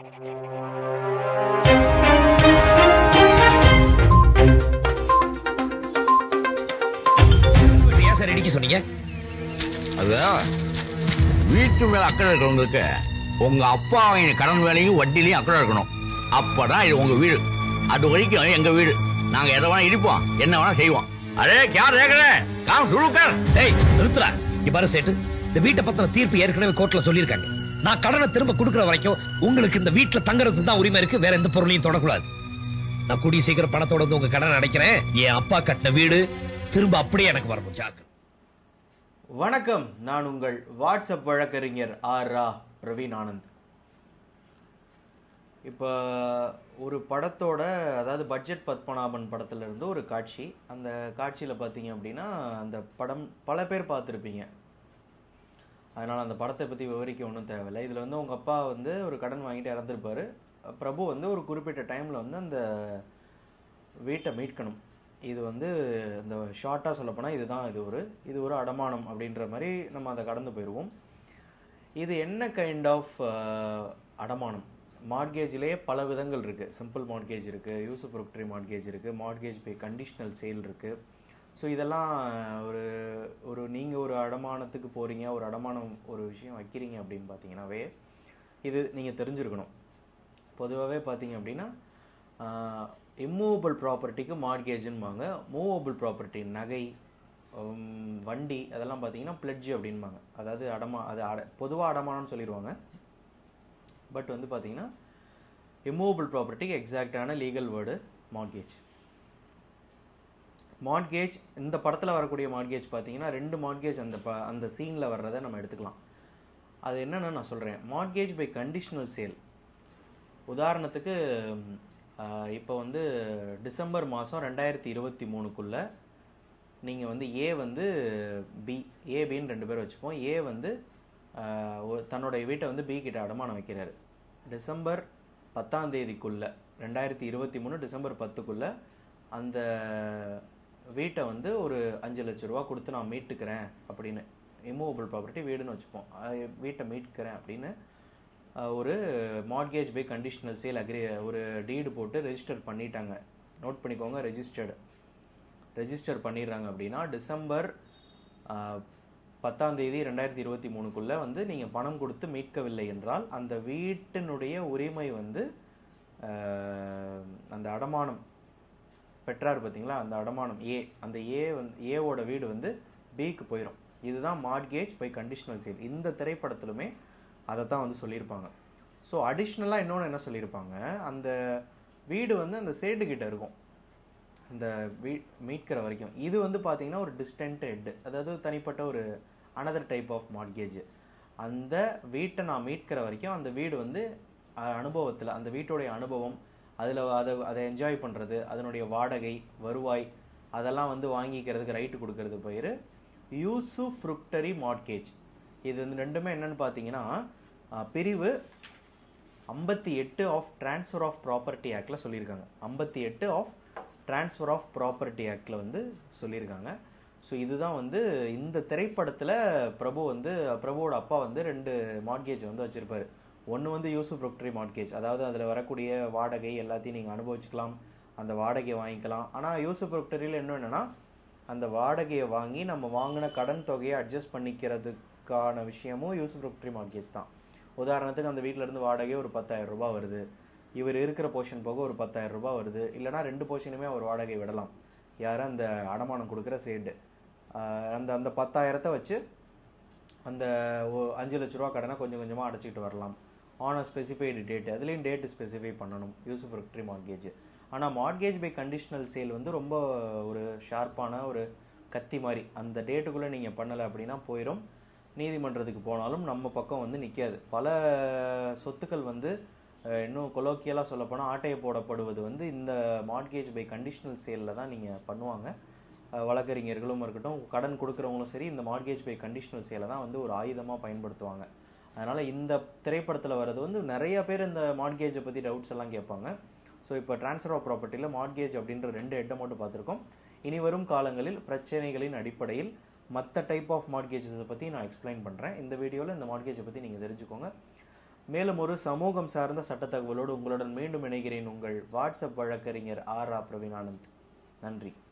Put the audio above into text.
ஏன் சார் இடிக்க சொன்னீங்க அது வீட்டு மேல அக்கறை இருக்கிறவங்களுக்கு உங்க அப்பா அவங்க கடன் வேலையும் வட்டிலையும் அக்கறை இருக்கணும் அப்பதான் இது உங்க வீடு அது வரைக்கும் எங்க வீடு நாங்க எதை வேணா இடிப்போம் என்ன வேணா செய்வோம் அரே யார் கேக்குற காம் சுழுக்கர் டேய் நிறுத்துறா இங்க பாரு சேட்டு இந்த வீட்டை பத்தின தீர்ப்பு ஏற்கனவே கோர்ட்ல சொல்லியிருக்காங்க நான் கடனை திரும்ப கொடுக்கிற வரைக்கும் உங்களுக்கு இந்த வீட்டுல தங்குறதுக்கு தான் உரிமை இருக்கு வேற எந்த பொருளையும் தொடக்கூடாது நான் கூடிய சீக்கிரம் பணத்தோட வந்து உங்க கடனை அடைக்கிறேன் என் அப்பா கட்டின வீடு திரும்ப அப்படியே எனக்கு வரணும் ஜாக்கு வணக்கம் நான் உங்கள் வாட்ஸ்அப் வழக்கறிஞர் ஆர் ரா பிரவீன் ஆனந்த் இப்போ ஒரு படத்தோட அதாவது பட்ஜெட் பத்மநாபன் படத்துல இருந்து ஒரு காட்சி அந்த காட்சியில் பார்த்தீங்க அப்படின்னா அந்த படம் பல பேர் பார்த்துருப்பீங்க அதனால் அந்த படத்தை பற்றி விவரிக்க ஒன்றும் தேவையில்லை இதில் வந்து உங்கள் அப்பா வந்து ஒரு கடன் வாங்கிட்டு இறந்துருப்பாரு பிரபு வந்து ஒரு குறிப்பிட்ட டைமில் வந்து அந்த வீட்டை மீட்கணும் இது வந்து இந்த ஷார்ட்டாக சொல்லப்போனால் இதுதான் இது ஒரு இது ஒரு அடமானம் அப்படின்ற மாதிரி நம்ம அதை கடந்து போயிடுவோம் இது என்ன கைண்ட் ஆஃப் அடமானம் மார்கேஜ்லேயே பல விதங்கள் இருக்குது சிம்பிள் மார்கேஜ் இருக்குது யூசுப் ருக்ட்ரி மார்கேஜ் இருக்குது மார்கேஜ் பே கண்டிஷனல் சேல் இருக்குது ஸோ இதெல்லாம் ஒரு ஒரு நீங்கள் ஒரு அடமானத்துக்கு போகிறீங்க ஒரு அடமானம் ஒரு விஷயம் வைக்கிறீங்க அப்படின்னு பார்த்தீங்கன்னாவே இது நீங்கள் தெரிஞ்சிருக்கணும் பொதுவாகவே பார்த்தீங்க அப்படின்னா இம்மூவபிள் ப்ராப்பர்ட்டிக்கு மார்கேஜுன்பாங்க மூவபிள் ப்ராப்பர்ட்டி நகை உம், வண்டி அதெல்லாம் பார்த்தீங்கன்னா பிளட்ஜ் அப்படின்பாங்க அதாவது அடமா அது அட பொதுவாக அடமானம்னு சொல்லிடுவாங்க பட் வந்து பார்த்தீங்கன்னா இம்மூவபிள் ப்ராப்பர்ட்டிக்கு எக்ஸாக்டான லீகல் வேர்டு மார்கேஜ் மார்கேஜ் இந்த படத்தில் வரக்கூடிய மார்கேஜ் பார்த்தீங்கன்னா ரெண்டு மார்கேஜ் அந்த ப அந்த சீனில் வர்றதை நம்ம எடுத்துக்கலாம் அது என்னென்னு நான் சொல்கிறேன் மார்கேஜ் பை கண்டிஷனல் சேல் உதாரணத்துக்கு இப்போ வந்து டிசம்பர் மாதம் ரெண்டாயிரத்தி இருபத்தி மூணுக்குள்ளே நீங்கள் வந்து ஏ வந்து பி ஏ பின்னு ரெண்டு பேர் வச்சுப்போம் ஏ வந்து ஆஹ், ஒரு- தன்னுடைய வீட்டை வந்து பி கிட்ட அடமானம் வைக்கிறாரு டிசம்பர் பத்தாம் தேதிக்குள்ள ரெண்டாயிரத்தி இருபத்தி மூணு டிசம்பர் பத்துக்குள்ள அந்த வீட்டை வந்து ஒரு அஞ்சு லட்ச ரூபா கொடுத்து நான் மீட்டுக்கிறேன் அப்படின்னு இம்மூவபிள் ப்ராப்பர்ட்டி வீடுன்னு வச்சுப்போம் அஹ் வீட்டை மீட்கிறேன் அப்படின்னு அஹ் ஒரு mortgage by conditional sale agree ஒரு டீடு போட்டு ரெஜிஸ்டர் பண்ணிட்டாங்க நோட் பண்ணிக்கோங்க ரெஜிஸ்டர்டு ரெஜிஸ்டர் பண்ணிடுறாங்க அப்படின்னா டிசம்பர் ஆஹ், பத்தாம் தேதி ரெண்டாயிரத்தி இருபத்தி மூணுக்குள்ள வந்து நீங்கள் பணம் கொடுத்து மீட்கவில்லை என்றால் அந்த வீட்டினுடைய உரிமை வந்து ஆஹ், அந்த அடமானம் பெற்றார் பார்த்தீங்களா அந்த அடமானம் ஏ அந்த ஏ வந்து ஏவோட வீடு வந்து பிக்கு போயிடும் இதுதான் மார்கேஜ் பை கண்டிஷனல் சேல் இந்த திரைப்படத்திலுமே அதை தான் வந்து சொல்லியிருப்பாங்க ஸோ அடிஷ்னலாக இன்னொன்று என்ன சொல்லியிருப்பாங்க அந்த வீடு வந்து அந்த சேட்டு கிட்ட இருக்கும் இந்த வீ மீட்கிற வரைக்கும் இது வந்து பார்த்தீங்கன்னா ஒரு டிஸ்டன்ட் ஹெட் அதாவது தனிப்பட்ட ஒரு அனதர் டைப் ஆஃப் மார்கேஜ் அந்த வீட்டை நான் மீட்கிற வரைக்கும் அந்த வீடு வந்து அனுபவத்தில் அந்த வீட்டுடைய அனுபவம் அதில் அதை அதை என்ஜாய் பண்ணுறது அதனுடைய வாடகை வருவாய் அதெல்லாம் வந்து வாங்கிக்கிறதுக்கு ரைட்டு கொடுக்கறது பேர் யூசு ஃப்ருக்டரி மார்கேஜ் இது வந்து ரெண்டுமே என்னன்னு பார்த்தீங்கன்னா அஹ், பிரிவு ஐம்பத்தி எட்டு ஆஃப் ட்ரான்ஸ்ஃபர் ஆஃப் ப்ராப்பர்ட்டி ஆக்டில் சொல்லியிருக்காங்க ஐம்பத்தி எட்டு ஆஃப் ட்ரான்ஸ்ஃபர் ஆஃப் ப்ராப்பர்ட்டி ஆக்டில் வந்து சொல்லியிருக்காங்க ஸோ இதுதான் வந்து இந்த திரைப்படத்தில் பிரபு வந்து பிரபுவோட அப்பா வந்து ரெண்டு மார்கேஜ் வந்து வச்சுருப்பாரு ஒன்று வந்து யூசுப் ரொக்டரி மார்கேஜ் அதாவது அதில் வரக்கூடிய வாடகை எல்லாத்தையும் நீங்கள் அனுபவிச்சுக்கலாம் அந்த வாடகையை வாங்கிக்கலாம் ஆனால் யூசுப் ரொக்டரியில் இன்னும் என்னென்னா அந்த வாடகையை வாங்கி நம்ம வாங்கின கடன் தொகையை அட்ஜஸ்ட் பண்ணிக்கிறதுக்கான விஷயமும் யூசுப் ரொக்டரி மார்கேஜ் தான் உதாரணத்துக்கு அந்த வீட்ல இருந்து வாடகை ஒரு பத்தாயிரம் ரூபாய் வருது இவர் இருக்கிற போர்ஷன் போக ஒரு பத்தாயிரம் ரூபாய் வருது இல்லைனா ரெண்டு போர்ஷனுமே அவர் வாடகை விடலாம் யாரும் அந்த அடமானம் கொடுக்குற சேடு அந்த அந்த பத்தாயிரத்தை வச்சு அந்த ஒ- அஞ்சு லட்ச ரூபா கடனை கொஞ்சம் கொஞ்சமாக அடைச்சிக்கிட்டு வரலாம் ஆன் அ ஸ்பெசிஃபைடு டேட் அதுலேயும் டேட் ஸ்பெசிஃபை பண்ணணும் யூசுப் ரெக்ட்ரி மார்கேஜ் ஆனால் மார்கேஜ் பை கண்டிஷனல் சேல் வந்து ரொம்ப ஒரு ஷார்ப்பான ஒரு கத்தி மாதிரி அந்த டேட்டுக்குள்ளே நீங்கள் பண்ணலை அப்படின்னா போயிடும் நீதிமன்றத்துக்கு போனாலும் நம்ம பக்கம் வந்து நிற்காது பல சொத்துக்கள் வந்து அஹ், இன்னும் கொலோக்கியலாக சொல்லப்போனால் ஆட்டைய போடப்படுவது வந்து இந்த மார்கேஜ் பை கண்டிஷனல் சேலில் தான் நீங்கள் பண்ணுவாங்க அஹ், வழக்கறிஞர்களும் இருக்கட்டும் கடன் கொடுக்குறவங்களும் சரி இந்த மார்கேஜ் பை கண்டிஷனல் சேலை தான் வந்து ஒரு ஆயுதமாக பயன்படுத்துவாங்க அதனால் இந்த திரைப்படத்தில் வர்றது வந்து நிறைய பேர் இந்த மார்கேஜை பற்றி டவுட்ஸ் எல்லாம் கேட்பாங்க ஸோ இப்போ ட்ரான்ஸ்ஃபர் ஆஃப் ப்ராப்பர்ட்டியில் மார்கேஜ் அப்படின்ற ரெண்டு ஹெட்டை மட்டும் பார்த்துருக்கோம் இனி வரும் காலங்களில் பிரச்சனைகளின் அடிப்படையில் மற்ற டைப் ஆஃப் மார்கேஜஸை பற்றி நான் எக்ஸ்பிளைன் பண்ணுறேன் இந்த வீடியோவில் இந்த மார்கேஜை பற்றி நீங்கள் தெரிஞ்சுக்கோங்க மேலும் ஒரு சமூகம் சார்ந்த சட்ட தகவலோடு உங்களுடன் மீண்டும் இணைகிறேன் உங்கள் வாட்ஸ்அப் வழக்கறிஞர் ஆர் ஆ பிரவீன் ஆனந்த் நன்றி